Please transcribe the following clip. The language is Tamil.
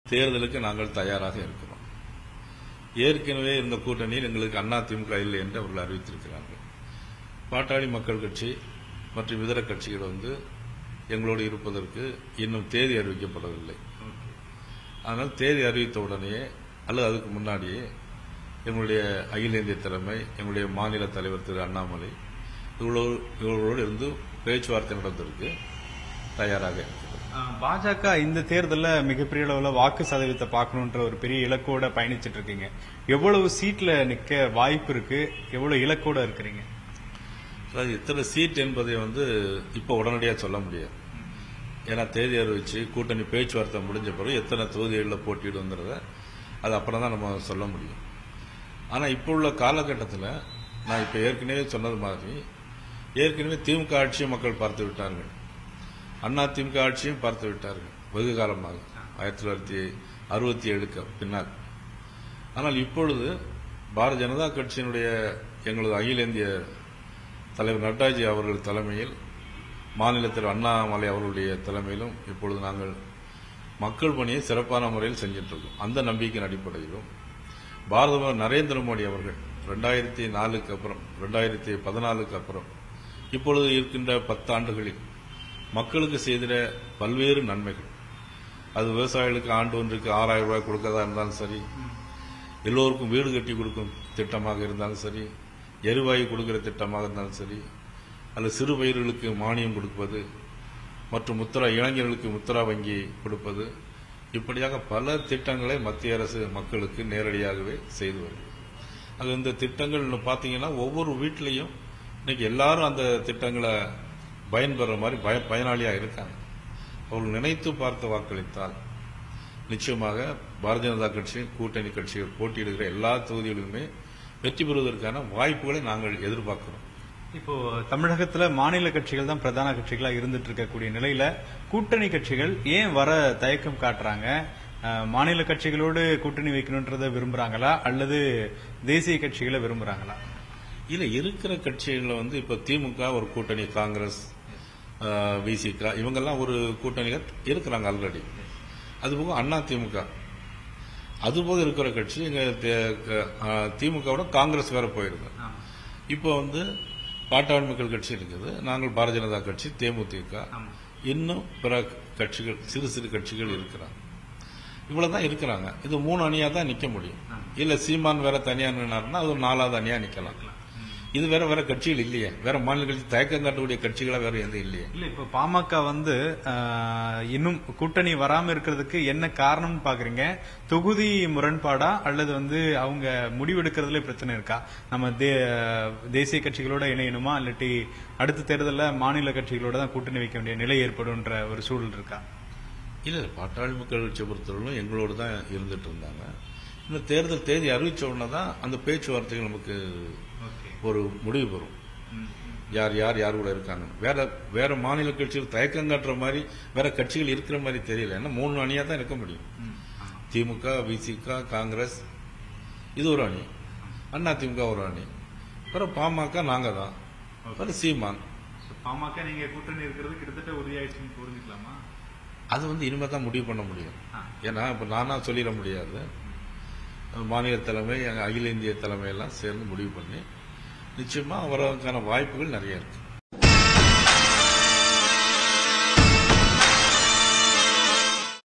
தேர்தலுக்கு நாங்கள் தயாராக இருக்கிறோம் ஏற்கனவே இருந்த கூட்டணியில் எங்களுக்கு அதிமுக இல்லை என்று அவர்கள் அறிவித்திருக்கிறார்கள் பாட்டாளி மக்கள் கட்சி மற்றும் இதர கட்சிகள் வந்து எங்களோடு இருப்பதற்கு இன்னும் தேதி அறிவிக்கப்படவில்லை அதனால் தேதி அறிவித்த உடனேயே அல்லது அதுக்கு முன்னாடியே எங்களுடைய அகில இந்திய தலைமை எங்களுடைய மாநில தலைவர் திரு அண்ணாமலை இவர்களோடு இவர்களோடு இருந்து பேச்சுவார்த்தை நடத்துவதற்கு தயாராக இருக்கிறது அஹ், பாஜக இந்த தேர்தலில் மிகப்பெரிய அளவில் வாக்கு சதவீதத்தை பார்க்கணுன்ற ஒரு பெரிய இலக்கோட பயணிச்சிட்டு இருக்கீங்க எவ்வளவு சீட்ல நிக்க வாய்ப்பு இருக்கு எவ்வளவு இலக்கோட இருக்கிறீங்க அதாவது எத்தனை சீட் என்பதை வந்து இப்போ உடனடியாக சொல்ல முடியாது ஏன்னா தேதி அறிவிச்சு கூட்டணி பேச்சுவார்த்தை முடிஞ்ச பிறகு எத்தனை தொகுதிகளில் போட்டியிடுங்கிறத அது அப்புறம் தான் நம்ம சொல்ல முடியும் ஆனால் இப்போ உள்ள காலகட்டத்தில் நான் இப்போ ஏற்கனவே சொன்னது மாதிரி ஏற்கனவே திமுக ஆட்சியை மக்கள் பார்த்து விட்டார்கள் அண்ணா திமுக ஆட்சியும் பார்த்து விட்டார்கள் வெகு காலமாக ஆயிரத்தி தொள்ளாயிரத்தி அறுபத்தி ஏழுக்கு பின்னால் ஆனால் இப்பொழுது பாரதிய ஜனதா கட்சியினுடைய எங்களது அகில இந்திய தலைவர் நட்டாஜி அவர்கள் தலைமையில் மாநிலத்தில் அண்ணாமலை அவர்களுடைய தலைமையிலும் இப்பொழுது நாங்கள் மக்கள் பணியை சிறப்பான முறையில் செஞ்சிட்டு இருக்கோம் அந்த நம்பிக்கையின் அடிப்படையிலும் பாரத பிரதமர் நரேந்திர மோடி அவர்கள் ரெண்டாயிரத்தி நாலுக்கு அப்புறம் ரெண்டாயிரத்தி பதினாலுக்கு அப்புறம் இப்பொழுது இருக்கின்ற பத்து ஆண்டுகளில் மக்களுக்கு செய்திட பல்வேறு நன்மைகள் அது விவசாயிகளுக்கு ஆண்டு ஒன்றுக்கு ஆறாயிரம் ரூபாய் கொடுக்கறதா இருந்தாலும் சரி எல்லோருக்கும் வீடு கட்டி கொடுக்கும் திட்டமாக இருந்தாலும் சரி எரிவாயு கொடுக்கிற திட்டமாக இருந்தாலும் சரி அல்லது சிறு பயிர்களுக்கு மானியம் கொடுப்பது மற்றும் முத்ரா இளைஞர்களுக்கு முத்ரா வங்கி கொடுப்பது இப்படியாக பல திட்டங்களை மத்திய அரசு மக்களுக்கு நேரடியாகவே செய்து வருகிறது அது இந்த திட்டங்கள் பார்த்தீங்கன்னா ஒவ்வொரு வீட்டிலையும் இன்னைக்கு எல்லாரும் அந்த திட்டங்களை பயன்பெற மாதிரி பய பயனாளியாக இருக்காங்க அவர்கள் நினைத்து பார்த்து வாக்களித்தால் நிச்சயமாக பாரதிய ஜனதா கட்சி கூட்டணி கட்சிகள் போட்டியிடுகிற எல்லா தொகுதிகளிலுமே வெற்றி பெறுவதற்கான வாய்ப்புகளை நாங்கள் எதிர்பார்க்கிறோம் இப்போ தமிழகத்துல மாநில கட்சிகள் தான் பிரதான கட்சிகளா இருந்துட்டு இருக்கக்கூடிய நிலையில கூட்டணி கட்சிகள் ஏன் வர தயக்கம் காட்டுறாங்க அஹ், மாநில கட்சிகளோடு கூட்டணி வைக்கணுன்றத விரும்புறாங்களா அல்லது தேசிய கட்சிகளை விரும்புறாங்களா இல்ல இருக்கிற கட்சிகள்ல வந்து இப்ப திமுக ஒரு கூட்டணி காங்கிரஸ் விசிக இவங்கெல்லாம் ஒரு கூட்டணிகள் இருக்கிறாங்க ஆல்ரெடி அதுபோக அண்ணா திமுக அதுபோக இருக்கிற கட்சி எங்க திமுகவோட காங்கிரஸ் வேற போயிருக்கு இப்போ வந்து பாட்டாளி மக்கள் கட்சி இருக்குது நாங்கள் பாரதிய ஜனதா கட்சி தேமுதிக இன்னும் பிற கட்சிகள் சிறு சிறு கட்சிகள் இருக்கிறாங்க இவ்வளவுதான் இருக்கிறாங்க இது மூணு அணியா தான் நிக்க முடியும் இல்ல சீமான் வேற தனியா நின்னாருன்னா அது ஒரு நாலாவது அணியா நிக்கலாம் இது வேற வேற கட்சிகள் இல்லையே வேற மாநில கட்சி தயக்கம் காட்டக்கூடிய கட்சிகளா வேற எதுவும் இல்லையே இல்ல இப்ப பாமக வந்து அஹ், இன்னும் கூட்டணி வராம இருக்கிறதுக்கு என்ன காரணம்னு பாக்குறீங்க தொகுதி முரண்பாடா அல்லது வந்து அவங்க முடிவெடுக்கிறதுல பிரச்சனை இருக்கா நம்ம தே- தேசிய கட்சிகளோட இணையணுமா இல்லாட்டி அடுத்த தேர்தலில் மாநில கட்சிகளோட தான் கூட்டணி வைக்க வேண்டிய நிலை ஏற்படும்ன்ற ஒரு சூழல் இருக்கா இல்ல பாட்டாளி மக்கள் கட்சியை பொறுத்தவரையிலும் எங்களோடு தான் இருந்துட்டு இருந்தாங்க இந்த தேர்தல் தேதி அறிவிச்ச உடனே தான் அந்த பேச்சுவார்த்தைகள் நமக்கு ஒரு முடிவு பெறும் யார் யார் யார் கூட இருக்காங்க வேற வேற மாநில கட்சிகள் தயக்கம் காட்டுற மாதிரி வேற கட்சிகள் இருக்கிற மாதிரி தெரியல ஏன்னா மூணு அணியா தான் இருக்க முடியும் திமுக விசிக காங்கிரஸ் இது ஒரு அணி அண்ணா திமுக ஒரு அணி அப்புறம் பாமக நாங்க தான் அப்புறம் சீமான் பாமக நீங்க கூட்டணி இருக்கிறது கிட்டத்தட்ட உறுதியாயிடுச்சுன்னு புரிஞ்சுக்கலாமா அது வந்து இனிமே தான் முடிவு பண்ண முடியும் ஏன்னா இப்ப நானா சொல்லிட முடியாது மாநில தலைமை எங்க அகில இந்திய தலைமை எல்லாம் சேர்ந்து முடிவு பண்ணி நிச்சயமா வரதுக்கான வாய்ப்புகள் நிறைய இருக்கு